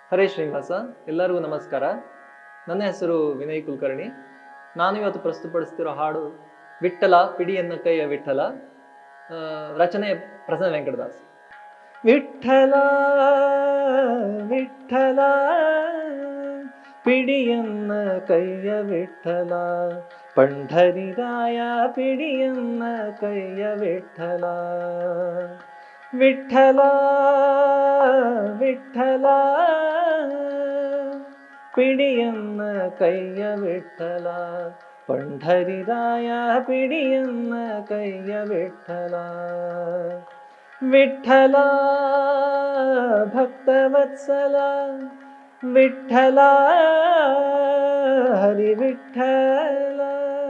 ಹರೇ ಶ್ರೀನಿವಾಸ ಎಲ್ಲರಿಗೂ ನಮಸ್ಕಾರ ನನ್ನ ಹೆಸರು ವಿನಯ್ ಕುಲಕರ್ಣಿ ನಾನು ಇವತ್ತು ಪ್ರಸ್ತುತಪಡಿಸ್ತಿರೋ ಹಾಡು ವಿಠಲ ಪಿಡಿಯನ್ನ ಕೈಯ ವಿಠಲ ಆ, ರಚನೆ ಪ್ರಸನ್ನ ವೆಂಕಟದಾಸ್ ವಿಠಲ ವಿಠಲ ಪಿಡಿಯನ್ನ ಕೈಯ ವಿಠಲ ಪಂಢರಿರಾಯ ಪಿಡಿಯನ್ನ ಕೈಯ ವಿಠಲ ವಿಠಲ ವಿಠಲ ಪಿಡಿಯನ್ನ ಕೈಯ ವಿಠಲ ಪಂಢರಿರಾಯ ಪಿಡಿಯನ್ನ ಕೈಯ ವಿಠಲ ವಿಠಲ ಭಕ್ತವತ್ಸಲ ವಿಠಲ ಹರಿ ವಿಠಲ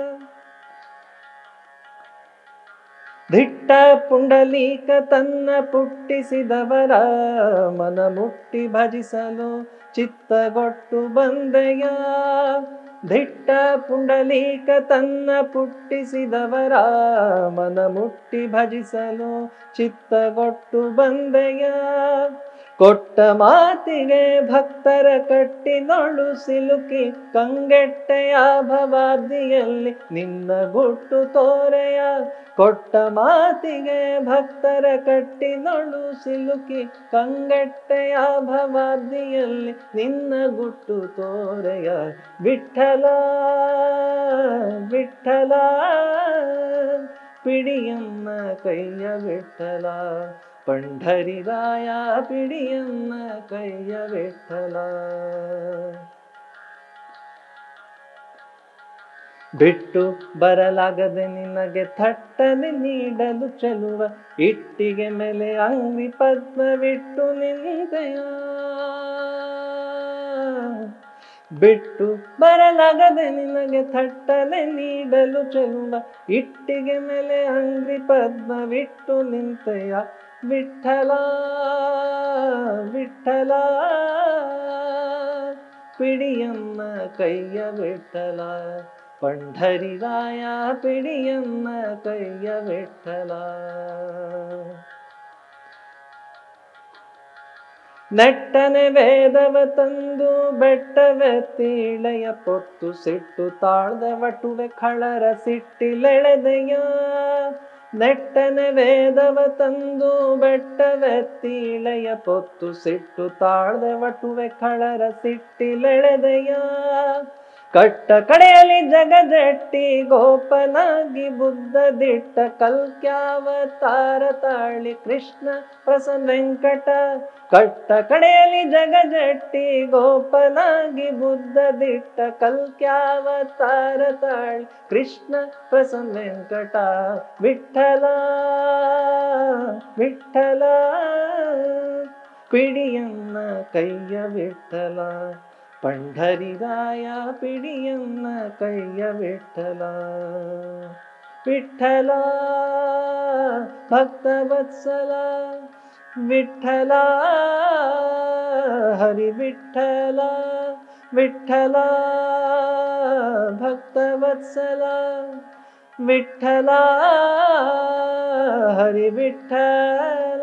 ದಿಟ್ಟ ಪುಂಡಲೀಕ ತನ್ನ ಪುಟ್ಟಿಸಿದವರ ಮನ ಮುಟ್ಟಿ ಭಜಿಸಲು ಚಿತ್ತಗೊಟ್ಟು ಬಂದೆಯ ದಿಟ್ಟ ಪುಂಡಲೀಕ ತನ್ನ ಪುಟ್ಟಿಸಿದವರ ಮನ ಮುಟ್ಟಿ ಭಜಿಸಲು ಚಿತ್ತಗೊಟ್ಟು ಬಂದೆಯ ಕೊಟ್ಟ ಮಾತಿಗೆ ಭಕ್ತರ ಕಟ್ಟಿನೊಳು ಸಿಲುಕಿ ಕಂಗೆಟ್ಟೆಯ ಭವಾಬ್ದಿಯಲ್ಲಿ ನಿನ್ನ ಗುಟ್ಟು ತೋರೆಯ ಕೊಟ್ಟ ಮಾತಿಗೆ ಭಕ್ತರ ಕಟ್ಟಿನೊಳು ಸಿಲುಕಿ ಕಂಗೆಟ್ಟೆಯ ಭವಾಬ್ದಿಯಲ್ಲಿ ನಿನ್ನ ಗುಟ್ಟು ತೋರೆಯ ವಿಠಲ ವಿಠಲ ಪಿಡಿಯನ್ನ ಕೈಯ ವಿಠಲ ಪಂಢರಿರಾಯ ಪಿಡಿಯನ್ನ ಕೈಯ ವಿಠಲ ಬಿಟ್ಟು ಬರಲಾಗದೆ ನಿನಗೆ ಥಟ್ಟನೆ ನೀಡಲು ಚೆಲುವ ಇಟ್ಟಿಗೆ ಮೇಲೆ ಅಂಗಿ ಪದ್ಮವಿಟ್ಟು ನಿಂತೆಯ ಬಿಟ್ಟು ಬರಲಾಗದೆ ನಿನಗೆ ಥಟ್ಟನೆ ನೀಡಲು ಚೆಲುವ ಇಟ್ಟಿಗೆ ಮೇಲೆ ಅಂಗ್ರಿ ಪದ್ಮವಿಟ್ಟು ನಿಂತೆಯ ವಿಠಲ ವಿಠಲ ಪಿಡಿಯನ್ನ ಕೈಯ ವಿಠಲ ಪಂಢರಿರಾಯ ಪಿಡಿಯನ್ನ ಕೈಯ ವಿಠಲ ನೆಟ್ಟನೆ ವೇದವ ತಂದು ಬೆಟ್ಟವೆತ್ತಿಳೆಯ ಪೊತ್ತು ಸಿಟ್ಟು ತಾಳ್ದ ವಟುವೆ ಖಳರ ಸಿಟ್ಟಿಲೆಳೆದೆಯ ನೆಟ್ಟನೆ ವೇದವ ತಂದು ಬೆಟ್ಟವೆತ್ತಿಳೆಯ ಪೊತ್ತು ಸಿಟ್ಟು ತಾಳ್ದ ವಟುವೆ ಖಳರ ಸಿಟ್ಟಿಲೆಳೆದೆಯ ಕಟ್ಟ ಕಡೆಯಲ್ಲಿ ಜಗಜಟ್ಟಿ ಗೋಪನಾಗಿ ಬುದ್ಧ ದಿಟ್ಟ ಕಲ್ಕ್ಯಾವತಾರ ತಾಳಿ ಕೃಷ್ಣ ಪ್ರಸನ್ನ ವೆಂಕಟ ಕಟ್ಟ ಕಡೆಯಲ್ಲಿ ಜಗಜಟ್ಟಿ ಗೋಪನಾಗಿ ಬುದ್ಧ ದಿಟ್ಟ ಕಲ್ಕ್ಯಾವತಾರ ತಾಳಿ ಕೃಷ್ಣ ಪ್ರಸನ್ನ ವೆಂಕಟ ವಿಠಲ ವಿಠಲ ಪಿಡಿಯನ್ನ ಕೈಯ ವಿಠಲ ಪಂಢರಿರಾಯ ಪಿಡಿಯನ್ನ ಕೈಯ ವಿಠಲ ವಿಠಲ ಭಕ್ತವತ್ಸಲ ವಿಠಲ ಹರಿ ವಿಠಲ ವಿಠಲ ಭಕ್ತವತ್ಸಲ ವಿಠಲ ಹರಿ ವಿಠಲ